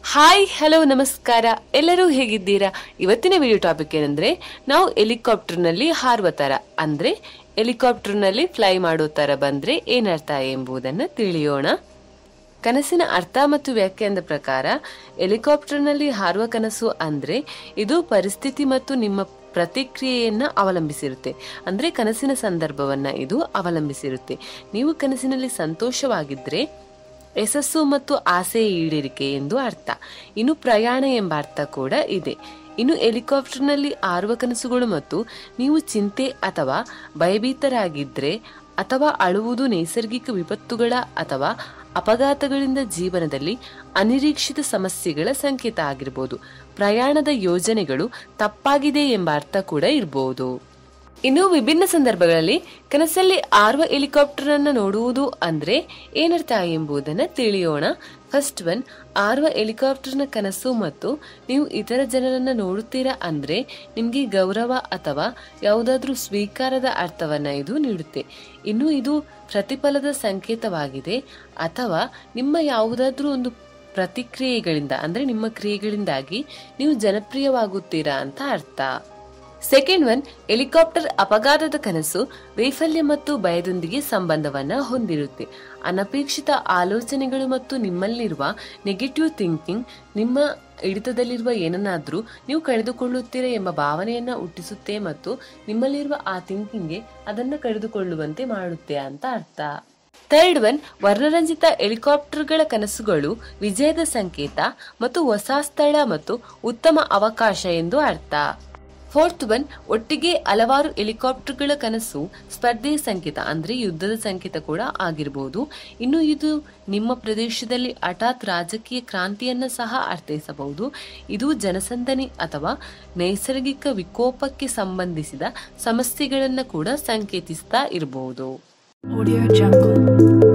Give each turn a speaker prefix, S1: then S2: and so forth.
S1: Hi hello ನಮಸ್ಕಾರ ಎಲ್ಲರೂ ಹೇಗಿದ್ದೀರಾ ಇವತ್ತಿನ ವಿಡಿಯೋ ಟಾಪಿಕ್ ಏನಂದ್ರೆ ನಾವು ಹೆಲಿಕಾಪ್ಟರ್ನಲ್ಲಿ ಹಾರುವ ತರ ಅಂದ್ರೆ ಹೆಲಿಕಾಪ್ಟರ್ನಲ್ಲಿ ಫ್ಲೈ ಮಾಡೋ ತರ ಬಂದ್ರೆ ಏನರ್ಥ ಎಂಬುದನ್ನು ತಿಳಿಯೋಣ ಕನಸಿನ ಅರ್ಥ ಮತ್ತು ವ್ಯಾಖ್ಯಾನದ ಪ್ರಕಾರ ಹೆಲಿಕಾಪ್ಟರ್ನಲ್ಲಿ ಹಾರುವ ಕನಸು ಅಂದ್ರೆ ಇದು ಪರಿಸ್ಥಿತಿ ಮತ್ತು ನಿಮ್ಮ ಪ್ರತಿಕ್ರಿಯೆಯನ್ನ ಅವಲಂಬಿಸಿರುತ್ತೆ ಅಂದ್ರೆ ಕನಸಿನ ಸಂದರ್ಭವನ್ನ ಇದು ಅವಲಂಬಿಸಿರುತ್ತೆ ನೀವು ಕನಸಿನಲ್ಲಿ ಸಂತೋಷವಾಗಿದ್ರೆ ಯಶಸ್ಸು ಮತ್ತು ಆಸೆ ಈಡೇರಿಕೆ ಎಂದು ಅರ್ಥ ಇನ್ನು ಪ್ರಯಾಣ ಎಂಬ ಅರ್ಥ ಕೂಡ ಇದೆ ಇನ್ನು ಹೆಲಿಕಾಪ್ಟರ್ನಲ್ಲಿ ಆರುವ ಕನಸುಗಳು ಮತ್ತು ನೀವು ಚಿಂತೆ ಅಥವಾ ಭಯಭೀತರಾಗಿದ್ರೆ ಅಥವಾ ಅಳುವುದು ನೈಸರ್ಗಿಕ ವಿಪತ್ತುಗಳ ಅಥವಾ ಅಪಘಾತಗಳಿಂದ ಜೀವನದಲ್ಲಿ ಅನಿರೀಕ್ಷಿತ ಸಮಸ್ಯೆಗಳ ಸಂಕೇತ ಆಗಿರಬಹುದು ಪ್ರಯಾಣದ ಯೋಜನೆಗಳು ತಪ್ಪಾಗಿದೆ ಎಂಬ ಅರ್ಥ ಕೂಡ ಇರಬಹುದು ಇನ್ನು ವಿಭಿನ್ನ ಸಂದರ್ಭಗಳಲ್ಲಿ ಕನಸಲ್ಲಿ ಆರುವ ಹೆಲಿಕಾಪ್ಟರ್ ಅನ್ನ ನೋಡುವುದು ಅಂದ್ರೆ ಏನರ್ಥ ಎಂಬುದನ್ನ ತಿಳಿಯೋಣ ಫಸ್ಟ್ ಒನ್ ಆರುವ ಹೆಲಿಕಾಪ್ಟರ್ನ ಕನಸು ಮತ್ತು ನೀವು ಇತರ ಜನರನ್ನ ನೋಡುತ್ತೀರಾ ಅಂದ್ರೆ ನಿಮ್ಗೆ ಗೌರವ ಅಥವಾ ಯಾವುದಾದ್ರೂ ಸ್ವೀಕಾರದ ಅರ್ಥವನ್ನ ಇದು ನೀಡುತ್ತೆ ಇನ್ನು ಇದು ಪ್ರತಿಫಲದ ಸಂಕೇತವಾಗಿದೆ ಅಥವಾ ನಿಮ್ಮ ಯಾವುದಾದ್ರೂ ಒಂದು ಪ್ರತಿಕ್ರಿಯೆಗಳಿಂದ ಅಂದ್ರೆ ನಿಮ್ಮ ಕ್ರಿಯೆಗಳಿಂದಾಗಿ ನೀವು ಜನಪ್ರಿಯವಾಗುತ್ತೀರಾ ಅಂತ ಅರ್ಥ ಸೆಕೆಂಡ್ ಒನ್ ಹೆಲಿಕಾಪ್ಟರ್ ಅಪಘಾತದ ಕನಸು ವೈಫಲ್ಯ ಮತ್ತು ಭಯದೊಂದಿಗೆ ಸಂಬಂಧವನ್ನ ಹೊಂದಿರುತ್ತೆ ಅನಪೇಕ್ಷಿತ ಆಲೋಚನೆಗಳು ಮತ್ತು ನಿಮ್ಮಲ್ಲಿರುವ ನೆಗೆಟಿವ್ ಥಿಂಕಿಂಗ್ ನಿಮ್ಮ ಹಿಡಿತದಲ್ಲಿರುವ ಏನನ್ನಾದ್ರೂ ನೀವು ಕಳೆದುಕೊಳ್ಳುತ್ತೀರಾ ಎಂಬ ಭಾವನೆಯನ್ನ ಹುಟ್ಟಿಸುತ್ತೆ ಮತ್ತು ನಿಮ್ಮಲ್ಲಿರುವ ಆ ಥಿಂಕಿಂಗ್ಗೆ ಅದನ್ನ ಕಳೆದುಕೊಳ್ಳುವಂತೆ ಮಾಡುತ್ತೆ ಅಂತ ಅರ್ಥ ಥರ್ಡ್ ಒನ್ ವರ್ಣರಂಜಿತ ಹೆಲಿಕಾಪ್ಟರ್ಗಳ ಕನಸುಗಳು ವಿಜಯದ ಸಂಕೇತ ಮತ್ತು ಹೊಸ ಸ್ಥಳ ಮತ್ತು ಉತ್ತಮ ಅವಕಾಶ ಎಂದು ಅರ್ಥ ಫೋರ್ತ್ ಒನ್ ಒಟ್ಟಿಗೆ ಹಲವಾರು ಹೆಲಿಕಾಪ್ಟರ್ಗಳ ಕನಸು ಸ್ಪರ್ಧೆಯ ಸಂಕೇತ ಅಂದ್ರೆ ಯುದ್ಧದ ಸಂಕೇತ ಕೂಡ ಆಗಿರಬಹುದು ಇನ್ನು ಇದು ನಿಮ್ಮ ಪ್ರದೇಶದಲ್ಲಿ ಹಠಾತ್ ರಾಜಕೀಯ ಕ್ರಾಂತಿಯನ್ನ ಸಹ ಅರ್ಥೈಸಬಹುದು ಇದು ಜನಸಂದಣಿ ಅಥವಾ ನೈಸರ್ಗಿಕ ವಿಕೋಪಕ್ಕೆ ಸಂಬಂಧಿಸಿದ ಸಮಸ್ಯೆಗಳನ್ನ ಕೂಡ ಸಂಕೇತಿಸ್ತಾ ಇರಬಹುದು
S2: Audio Jungle.